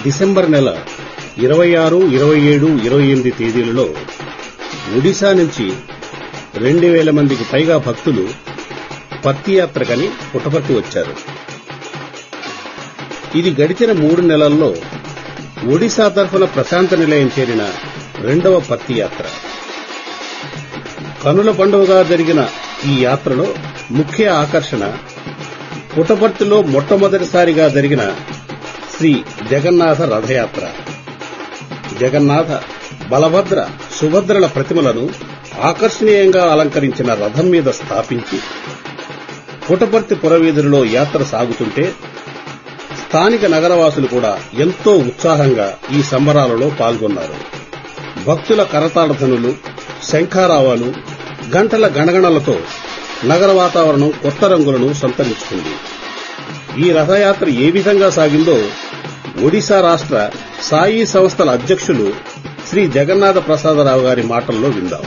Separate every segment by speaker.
Speaker 1: December నెల ఇరవై ఆరు ఇరవై ఏడు ఇరవై ఎనిమిది తేదీలలో ఒడిశా నుంచి రెండు వేల మందికి పైగా భక్తులు పత్తియాత్రకని పుట్టపర్తి వచ్చారు ఇది గడిచిన మూడు నెలల్లో ఒడిశా తరఫున ప్రశాంత నిలయం చేరిన రెండవ పత్తి యాత్ర కనుల పండుగగా జరిగిన ఈ యాత్రలో ముఖ్య ఆకర్షణ పుట్టపర్తిలో మొట్టమొదటిసారిగా జరిగిన శ్రీ జగన్నాథ రథయాత్ర జగన్నాథ బలభద్ర సుభద్రల ప్రతిమలను ఆకర్షణీయంగా అలంకరించిన రథం మీద స్థాపించి పుటపర్తి పురవీధులలో యాత్ర సాగుతుంటే స్థానిక నగరవాసులు కూడా ఎంతో ఉత్సాహంగా ఈ సంబరాలలో పాల్గొన్నారు భక్తుల కరతాళధనులు శంఖారావాలు గంటల గణగణలతో నగర వాతావరణం కొత్త రంగులను సంతరించుకుంది ఈ రథయాత్ర ఏ విధంగా సాగిందో ఒడిశా రాష్ట్ర సాయి సంస్థల అధ్యక్షులు శ్రీ జగన్నాథ ప్రసాదరావు గారి మాటల్లో విందాం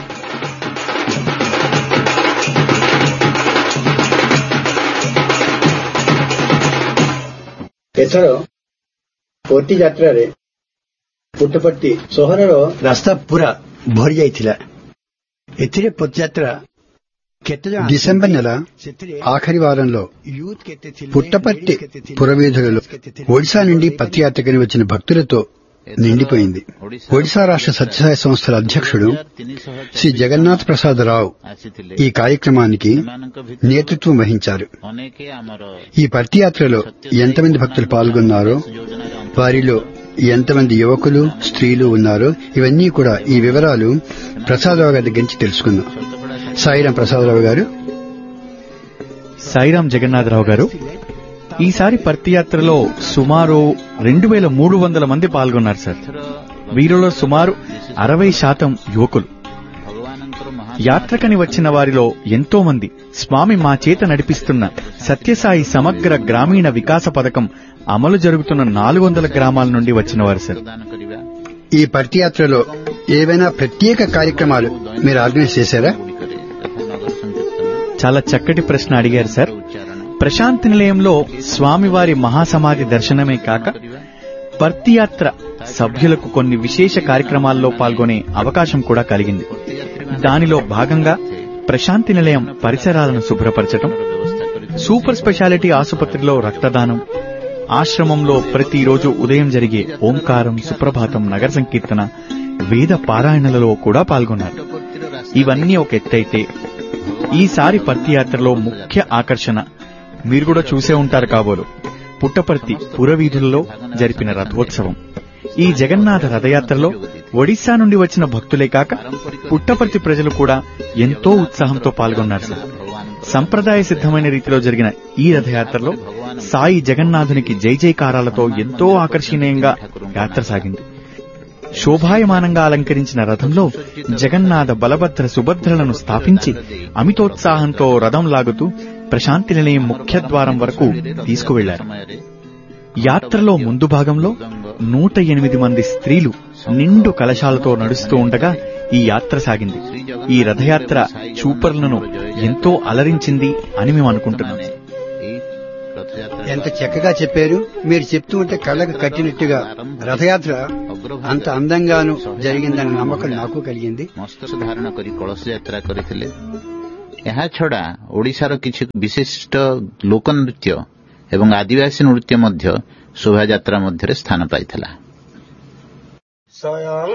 Speaker 2: ଏଥର ପୋତି ଯାତ୍ରାରେ ପୁଟପଟି ସହରର ରାସ୍ତା ପୁରା ଭରି ଯାଇଥିଲା ଏଥିରେ ପଦଯାତ୍ରା କେତେ ଜଣ
Speaker 3: డిసెంబర్ నెల ఆఖరి వారంలో పుట్టపర్తి పురవీధులలో ఒడిశా నుండి పత్తియాత్రకని వచ్చిన భక్తులతో నిండిపోయింది ఒడిశా రాష్ట్ర సత్యసాయి సంస్థల అధ్యక్షుడు శ్రీ జగన్నాథ్ ప్రసాద్ రావు ఈ కార్యక్రమానికి నేతృత్వం వహించారు ఈ పత్తియాత్రలో ఎంతమంది భక్తులు పాల్గొన్నారో వారిలో ఎంతమంది యువకులు స్త్రీలు ఉన్నారో ఇవన్నీ కూడా ఈ వివరాలు ప్రసాదరావు గారి దగ్గర నుంచి తెలుసుకుందాం సాయిరాం ప్రసాదరావు గారు
Speaker 4: సాయిరాం జగన్నాథరావు గారు ఈసారి పర్తియాత్రలో సుమారు రెండు వేల మూడు వందల మంది పాల్గొన్నారు సార్ వీరిలో సుమారు అరవై శాతం యువకులు యాత్రకని వచ్చిన వారిలో ఎంతో మంది స్వామి మా చేత నడిపిస్తున్న సత్యసాయి సమగ్ర గ్రామీణ వికాస పథకం అమలు జరుగుతున్న నాలుగు వందల గ్రామాల నుండి వచ్చినవారు సార్
Speaker 3: ఈ పర్తియాత్రలో ఏవైనా ప్రత్యేక కార్యక్రమాలు మీరు ఆర్గనైజ్ చేశారా
Speaker 4: చాలా చక్కటి ప్రశ్న అడిగారు సార్ ప్రశాంతి నిలయంలో స్వామివారి మహాసమాధి దర్శనమే కాక పర్తియాత్ర సభ్యులకు కొన్ని విశేష కార్యక్రమాల్లో పాల్గొనే అవకాశం కూడా కలిగింది దానిలో భాగంగా ప్రశాంతి నిలయం పరిసరాలను శుభ్రపరచడం సూపర్ స్పెషాలిటీ ఆసుపత్రిలో రక్తదానం ఆశ్రమంలో ప్రతిరోజు ఉదయం జరిగే ఓంకారం సుప్రభాతం నగర సంకీర్తన వేద పారాయణలలో కూడా పాల్గొన్నారు ఇవన్నీ ఒక ఎత్తైతే ఈసారి పత్తియాత్రలో ముఖ్య ఆకర్షణ మీరు కూడా చూసే ఉంటారు కాబోలు పుట్టపర్తి పురవీధులలో జరిపిన రథోత్సవం ఈ జగన్నాథ రథయాత్రలో ఒడిశా నుండి వచ్చిన భక్తులే కాక పుట్టపర్తి ప్రజలు కూడా ఎంతో ఉత్సాహంతో పాల్గొన్నారు సార్ సంప్రదాయ సిద్ధమైన రీతిలో జరిగిన ఈ రథయాత్రలో సాయి జగన్నాథునికి జై జైకారాలతో ఎంతో ఆకర్షణీయంగా యాత్ర సాగింది శోభాయమానంగా అలంకరించిన రథంలో జగన్నాథ బలభద్ర సుభద్రలను స్థాపించి అమితోత్సాహంతో రథం లాగుతూ ప్రశాంతి నిలయం ముఖ్య ద్వారం వరకు తీసుకువెళ్లారు యాత్రలో ముందు భాగంలో నూట ఎనిమిది మంది స్త్రీలు నిండు కలశాలతో నడుస్తూ ఉండగా ఈ యాత్ర సాగింది ఈ రథయాత్ర చూపర్లను ఎంతో అలరించింది అని మేము అనుకుంటున్నాం
Speaker 3: ఎంత చక్కగా చెప్పారు మీరు చెప్తూ ఉంటే కళ్ళకు కట్టినట్టుగా రథయాత్ర అంత అందంగాను జరిగిందన్న నమ్మకం నాకు కలిగింది
Speaker 5: ମସ୍ତକ ଧାରଣ କରି କଳସ ଯାତ୍ରା କରିଥିଲେ ଏହା ଛଡା ଓଡିଶାର କିଛି ବିଶିଷ୍ଟ ଲୋକନୃତ୍ୟ ଏବଂ ଆଦିବାସୀ ନୃତ୍ୟ ମଧ୍ୟ ଶୋଭାଯାତ୍ରା ମଧ୍ୟରେ ସ୍ଥାନ ପାଇଥିଲା
Speaker 2: ସ୍ୱୟଂ